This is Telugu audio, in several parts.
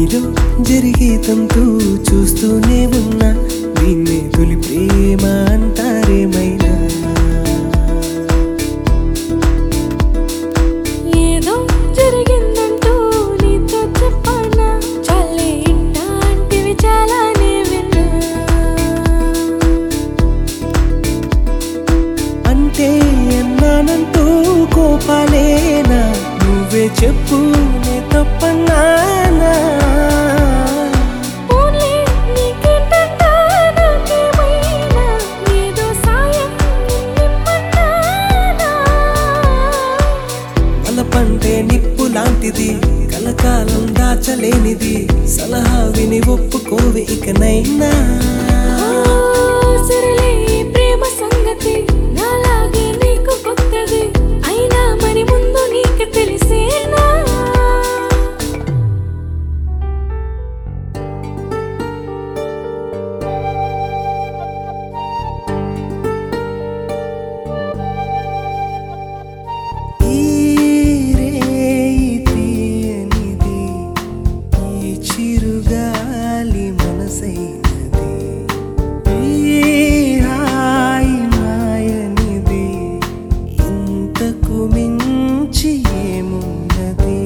నీలో జరిగే తంతు చూస్తూనే ఉన్నా దీన్నే తొలి ప్రేమ అంటారేమైనా ఏదో జరిగిందంటూ నీతో చెప్పనా చాలే ఇట్లాంటివి చాలానే విన్నా అంటే అన్నానంటూ కోపాలేనా నువ్వే చెప్పు నే తప్పన్నానా ఓన్లీ నీకేంటంట నాకేమైనా ఏదో సాయం నిమ్మన్నానా వలపంటే నిప్పు లాంటిది కలకాలం దాచలేనిది సలహా విని ఒప్పుకోవే ఇకనైనా సరేలే ఈ ప్రేమ సంగతి నాలాగే నీకు కొత్తది అయినా మరి ముందు నీకు తెలిసేనా ఈ రేయి తీయనిది, ఈ చిరుగాలి మనసైనది ఈ హాయి మాయనిది ఇంతకు మించి ఏమున్నది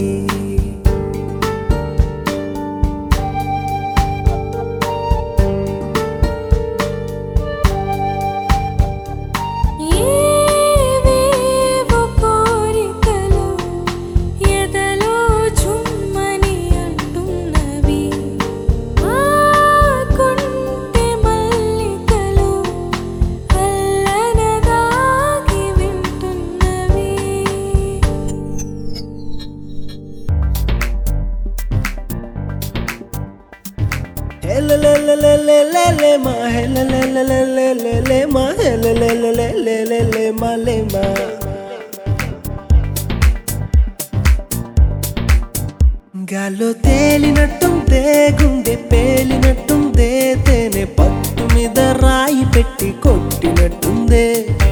ఏవేవో కోరికలు ఎదలో చుమ్మని అంటున్నవి ఆ కొంటె మల్లికలు అల్లనదాగి వింటున్నవి హెలలలలలలలలే మా హెలలలలలలలే మా హెలలలలలలలే మా లే మా గాల్లో తేలినట్టుందే గుండె పేలినట్టుందే తేనె పట్టు మీద రాయి పెట్టి కొట్టినట్టుందే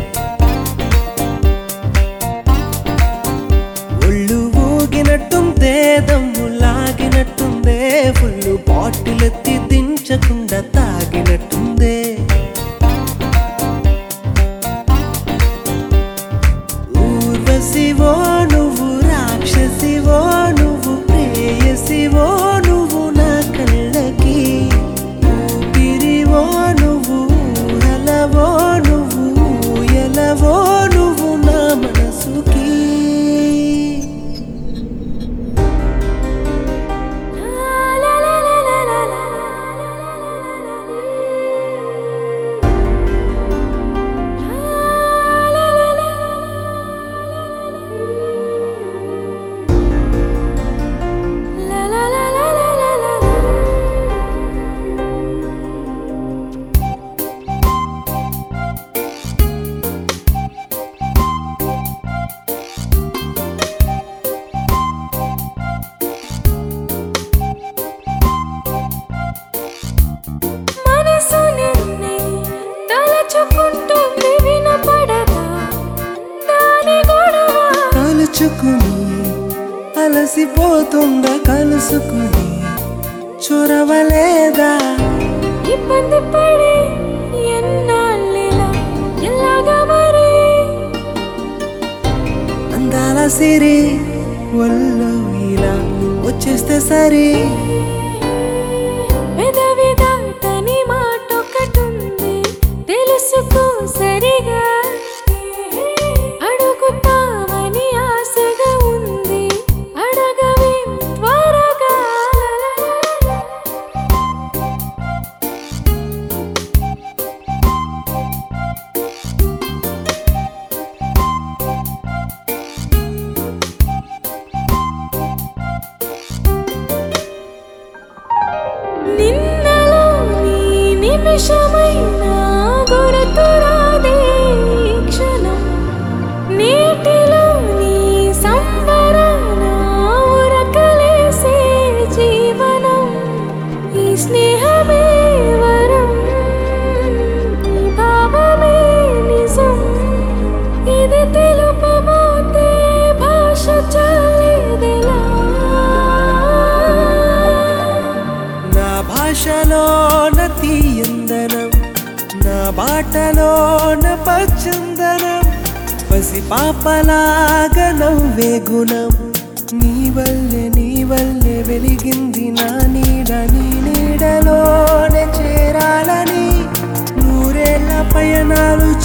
ఒళ్ళు ఊగినట్టుందే దమ్ము లాగినట్టుందే ఫుల్ బాటిల్ ఎత్తి దించకుండా తాగినట్టుందే ఊర్వశివో నువ్వు రాక్షసివో నువ్వు ప్రేయసివో నువ్వు నా కళ్ళకి ఊపిరివో నువ్వు ఊహలవో నువ్వు ఊయలవో నువ్వు నా మనసుకి మనసు నిన్నే తలచుకుంటుంది వినపడదా దాని గొడవ కలుచుకుని అలసిపోతుంద కలుసుకుని చొరవలేదా ఇబ్బంది పడి ఎన్నాళ్ళిలా ఎలాగా మరి అందాల సిరి ఒళ్ళు ఇలా వచ్చేస్తే సరి పెదవి దాటని మాటొకటుంది తెలుసుకో సరిగా అడుగుతామని ఆశగా ఉంది అడగవే త్వరగా పాటలోన పచ్చందనం పసి పాపలాగా నవ్వే గుణం నీ వల్లే నీ వల్లే వెలిగింది నా నీడ నీ నీడలోనే చేరాలని నూరేళ్ల పయనాలు